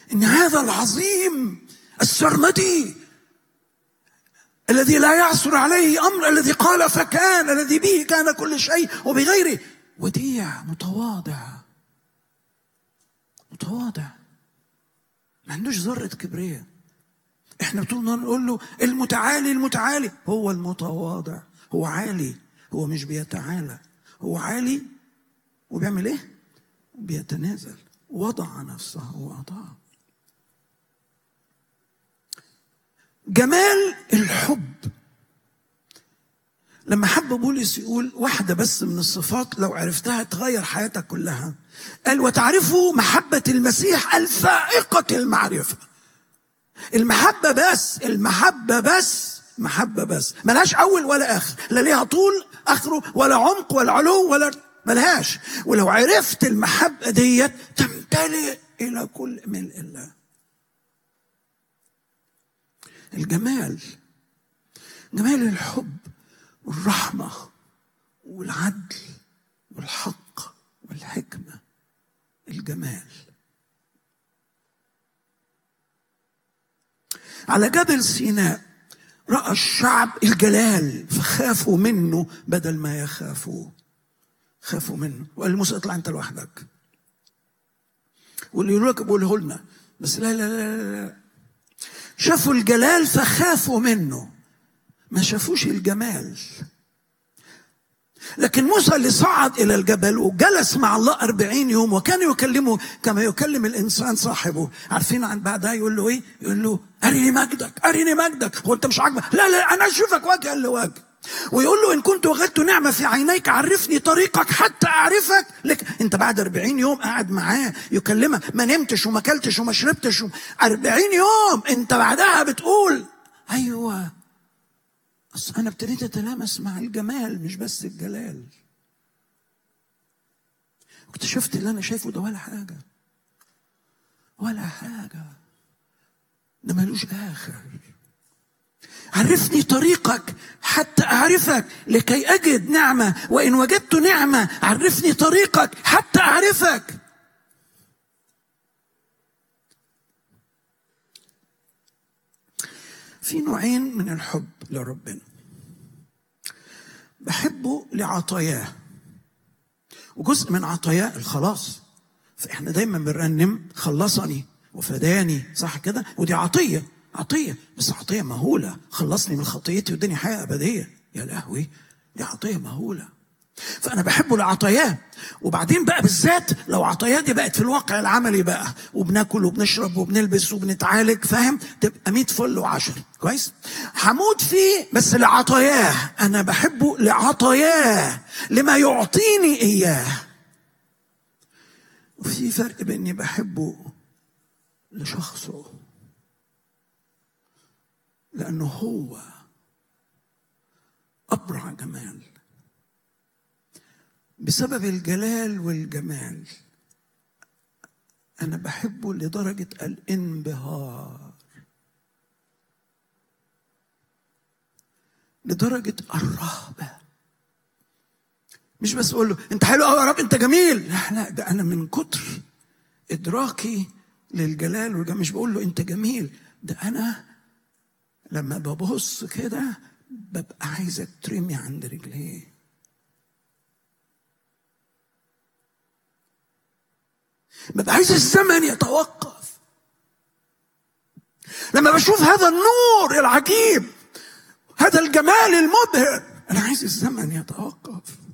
ان هذا العظيم السرمدي الذي لا يعثر عليه امر الذي قال فكان الذي به كان كل شيء وبغيره وديع متواضع متواضع ما عندوش ذره كبرياء احنا طول النهار نقول له المتعالي المتعالي هو المتواضع هو عالي هو مش بيتعالى هو عالي وبيعمل ايه بيتنازل وضع نفسه وأضاع جمال الحب لما حب بولس يقول واحدة بس من الصفات لو عرفتها تغير حياتك كلها قال وتعرفوا محبة المسيح الفائقة المعرفة المحبة بس المحبة بس محبة بس ملهاش أول ولا آخر لا ليها طول آخره ولا عمق ولا علو ولا ملهاش ولو عرفت المحبة ديت تمتلئ إلى كل ملء الله الجمال جمال الحب والرحمة والعدل والحق والحكمة الجمال على جبل سيناء رأى الشعب الجلال فخافوا منه بدل ما يخافوا خافوا منه وقال لموسى اطلع انت لوحدك واللي يقول لك بقوله لنا بس لا لا لا لا شافوا الجلال فخافوا منه ما شافوش الجمال لكن موسى اللي صعد إلى الجبل وجلس مع الله أربعين يوم وكان يكلمه كما يكلم الإنسان صاحبه عارفين عن بعدها يقول له إيه يقول له أرني مجدك أرني مجدك هو أنت مش عاجبك لا لا أنا أشوفك وجها لوجه ويقول له إن كنت وجدت نعمة في عينيك عرفني طريقك حتى أعرفك لك أنت بعد أربعين يوم قاعد معاه يكلمك ما نمتش وما أكلتش وما شربتش أربعين يوم أنت بعدها بتقول أيوه أصل أنا ابتديت أتلامس مع الجمال مش بس الجلال واكتشفت اللي أنا شايفه ده ولا حاجة ولا حاجة ده ملوش آخر عرفني طريقك حتى أعرفك لكي أجد نعمة وإن وجدت نعمة عرفني طريقك حتى أعرفك في نوعين من الحب لربنا بحبه لعطاياه وجزء من عطاياه الخلاص فاحنا دايما بنرنم خلصني وفداني صح كده ودي عطيه عطيه بس عطيه مهوله خلصني من خطيتي واداني حياه ابديه يا لهوي دي عطيه مهوله فانا بحبه لعطاياه وبعدين بقى بالذات لو عطاياه دي بقت في الواقع العملي بقى وبناكل وبنشرب وبنلبس وبنتعالج فاهم تبقى 100 فل وعشر كويس هموت فيه بس لعطاياه انا بحبه لعطاياه لما يعطيني اياه وفي فرق بيني بحبه لشخصه لانه هو ابرع جمال بسبب الجلال والجمال انا بحبه لدرجه الانبهار لدرجه الرهبه مش بس اقول له انت حلو قوي يا رب انت جميل لا لا ده انا من كتر ادراكي للجلال والجمال مش بقول له انت جميل ده انا لما ببص كده ببقى عايز اترمي عند رجليه ببقى عايز الزمن يتوقف لما بشوف هذا النور العجيب هذا الجمال المبهر انا عايز الزمن يتوقف